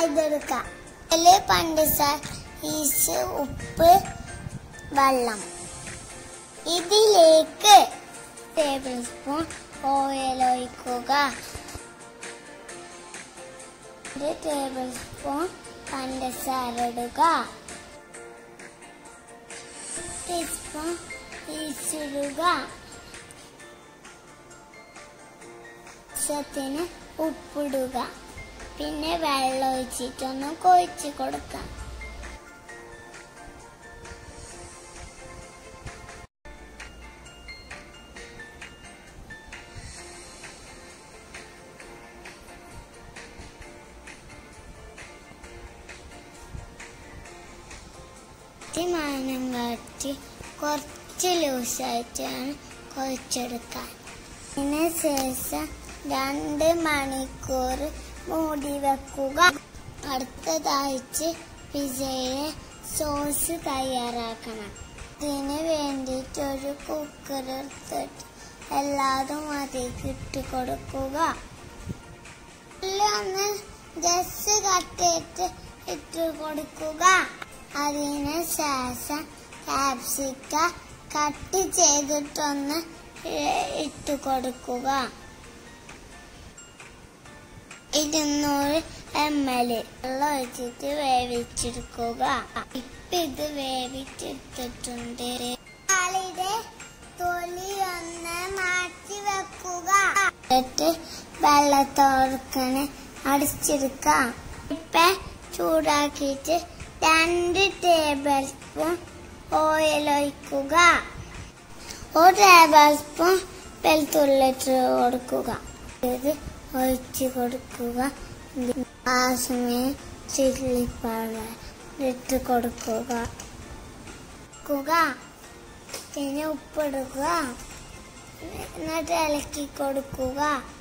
ഇതെടുക്കാം അതില് പഞ്ചസാര ഈസ് ഉപ്പ് വെള്ളം ഇതിലേക്ക് ടേബിൾ സ്പൂൺ ഓയിൽ ഒഴിക്കുക ഒരു ടേബിൾ സ്പൂൺ പഞ്ചസാര ഇടുക ടീസ്പൂൺ ഈച്ചിടുക ആവശ്യത്തിന് ഉപ്പിടുക പിന്നെ വെള്ളം ഒഴിച്ചിട്ടൊന്ന് കൊഴിച്ച് കൊടുക്കാം മാനം കാട്ടി കുറച്ച് ലൂസായിട്ടാണ് കുഴച്ചെടുക്കാൻ ഇതിന് ശേഷം രണ്ട് മണിക്കൂർ മൂടി വെക്കുക അടുത്തതായിട്ട് പിസയുടെ സോസ് തയ്യാറാക്കണം ഇതിന് വേണ്ടിയിട്ട് ഒരു കുക്കർ എടുത്തിട്ട് എല്ലാതും അതിലേക്ക് ഇട്ട് കൊടുക്കുക ഉള്ളി ഒന്ന് ജസ്റ്റ് കട്ടിയിട്ട് ഇട്ട് കൊടുക്കുക അതിന് ശേഷം ക്യാപ്സിക്ക കട്ട് ചെയ്തിട്ടൊന്ന് ഇ- ഇട്ട് കൊടുക്കുക ഇരുന്നൂറ് എം എൽ വെള്ളം ഒഴിച്ചിട്ട് വേവിച്ചെടുക്കുക ഇപ്പൊ ഇത് വേവിച്ചെടുത്തിട്ടുണ്ട് ആളിയുടെ തൊലി ഒന്ന് മാറ്റി വെക്കുക എന്നിട്ട് വെള്ളത്തോർക്കണ് അടിച്ചെടുക്കാം ഇപ്പൊ ചൂടാക്കിയിട്ട് രണ്ട് ടേബിൾ സ്പൂൺ ഓയിൽ ഒഴിക്കുക ഒരു ടേബിൾ സ്പൂൺ വെളുത്തുള്ളിട്ട് കൊടുക്കുക ഇത് ഒഴിച്ച് കൊടുക്കുക ആ സമയം ചില്ലി പൗഡർ ഇട്ട് കൊടുക്കുക കൊടുക്കുക. പിന്നെ ഉപ്പിടുക എന്നിട്ട് ഇളക്കി കൊടുക്കുക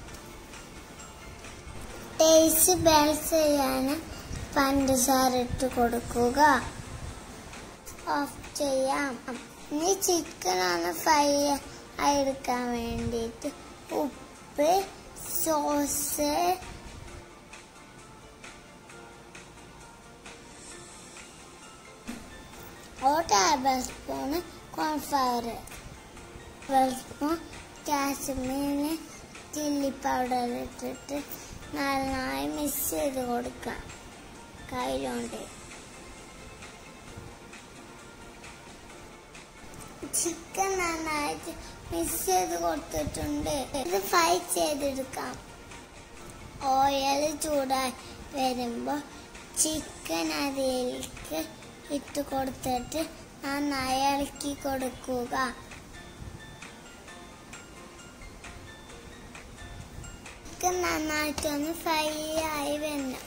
ടേസ്റ്റ് ബാലൻസ് ചെയ്യാൻ പഞ്ചസാര ഇട്ട് കൊടുക്കുക ഓഫ് ചെയ്യാം ഇനി ചിക്കൻ ഒന്ന് ഫ്രൈ എടുക്കാൻ വേണ്ടിയിട്ട് ഉപ്പ് സോസ് ഒരു table spoon cornflour table spoon കാശ്മീരിന് ചില്ലി പൗഡർ ഇട്ടിട്ട് നന്നായി മിക്സ് ചെയ്ത് കൊടുക്കാം കയ്യിലോണ്ട് ചിക്കൻ നന്നായിട്ട് മിക്സ് ചെയ്ത് കൊടുത്തിട്ടുണ്ട് ഇത് ഫ്രൈ ചെയ്തെടുക്കാം ഓയിൽ ചൂടായി വരുമ്പോൾ ചിക്കൻ അതിലേക്ക് ഇട്ട് കൊടുത്തിട്ട് നന്നായി ഇളക്കി കൊടുക്കുക ചിക്കൻ നന്നായിട്ടൊന്ന് ഫ്രൈ ആയി വരണം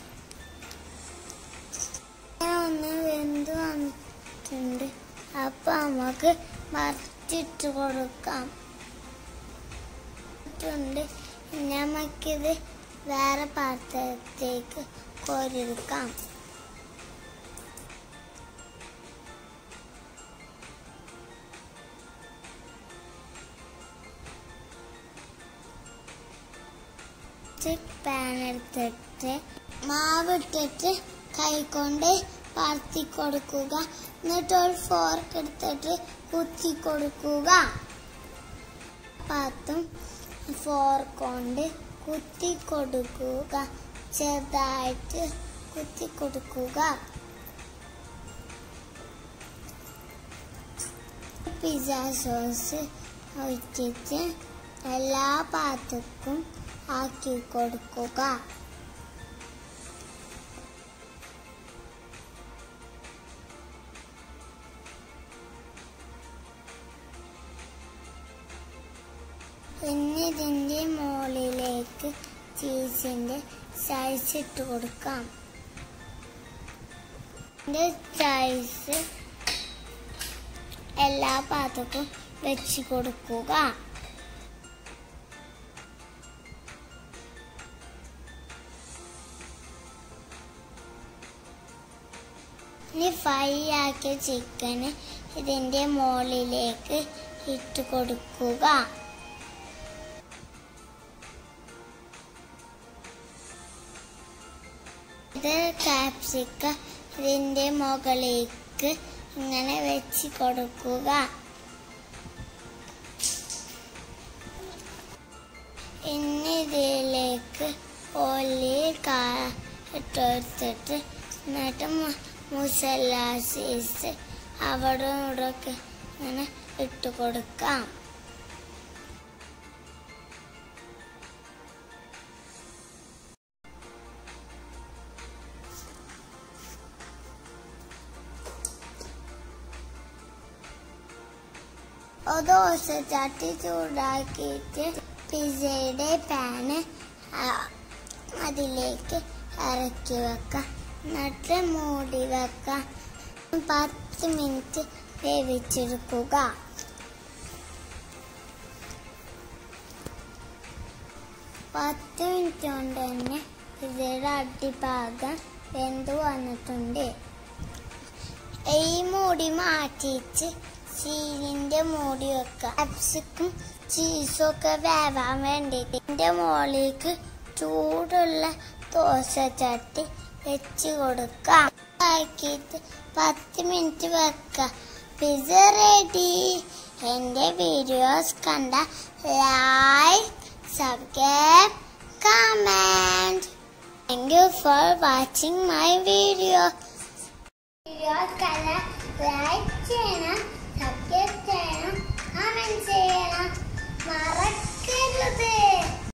ഇങ്ങനെ ഒന്ന് വെന്ത് വന്നിട്ടുണ്ട് അപ്പൊ നമുക്ക് മറിച്ചിട്ട് കൊടുക്കാം ഇട്ടുണ്ട് ഇനി നമുക്കിത് വേറെ പാത്രത്തേക്ക് കോരിയെടുക്കാം പാൻ എടുത്തിട്ട് മാവിട്ടിട്ട് കൈകൊണ്ട് പരത്തി കൊടുക്കുക എന്നിട്ട് ഒരു ഫോർക്ക് എടുത്തിട്ട് കുത്തി കൊടുക്കുക പാത്തും ഫോർക്ക് കൊണ്ട് കുത്തി കൊടുക്കുക ചെറുതായിട്ട് കുത്തി കൊടുക്കുക പിസ്സ സോസ് ഒഴിച്ചിട്ട് എല്ലാ പാത്രക്കും ആക്കി കൊടുക്കുക ഇനി ഇതിന്റെ മുകളിലേക്ക് ചീസിന്റെ സൈസ് ഇട്ട് കൊടുക്കാം ഇതിന്റെ സൈസ് എല്ലാ പാത്രക്കും വെച്ച് കൊടുക്കുക ഇനി ഫ്രൈ ആക്കിയ ചിക്കന് ഇതിന്റെ മുകളിലേക്ക് ഇട്ട് കൊടുക്കുക അത് കാപ്സിക്ക ഇതിൻ്റെ മുകളിലേക്ക് ഇങ്ങനെ വെച്ച് കൊടുക്കുക ഇനി ഇതിലേക്ക് ഓലി കാ ഇട്ടെടുത്തിട്ട് എന്നിട്ട് മുസല്ല സീസ് അവിടെ ഇവിടെ ഒക്കെ ഇങ്ങനെ ഇട്ട് കൊടുക്കാം ഒരു ദോശ ചട്ടി ചൂടാക്കിയിട്ട് പിസയുടെ പാന് അതിലേക്ക് ഇറക്കി വെക്കാം എന്നിട്ട് മൂടി വെക്കാം പത്ത് മിനിറ്റ് വേവിച്ചെടുക്കുക പത്ത് മിനിറ്റ് കൊണ്ട് തന്നെ പിസയുടെ അടിഭാഗം വെന്ത് വന്നിട്ടുണ്ട് ഈ മൂടി മാറ്റിച്ച് ചീനിന്റെ മൂടി വെക്കുക ക്യാപ്സിക്കും ചീസും ഒക്കെ വേവാൻ വേണ്ടിയിട്ട് ഇതിന്റെ മുകളിലേക്ക് ചൂടുള്ള ദോശ ചട്ടി വെച്ച് കൊടുക്കാം ആക്കിയിട്ട് പത്ത് മിനിറ്റ് വെക്കുക പിസ റെഡി എൻ്റെ വീഡിയോസ് കണ്ട like subscribe comment thank you for watching my video video കല ലൈക്ക് ചെയ്യണം സബ്സ്ക്രൈബ് ചെയ്യണം കമന്റ് ചെയ്യണം മറക്കരുത്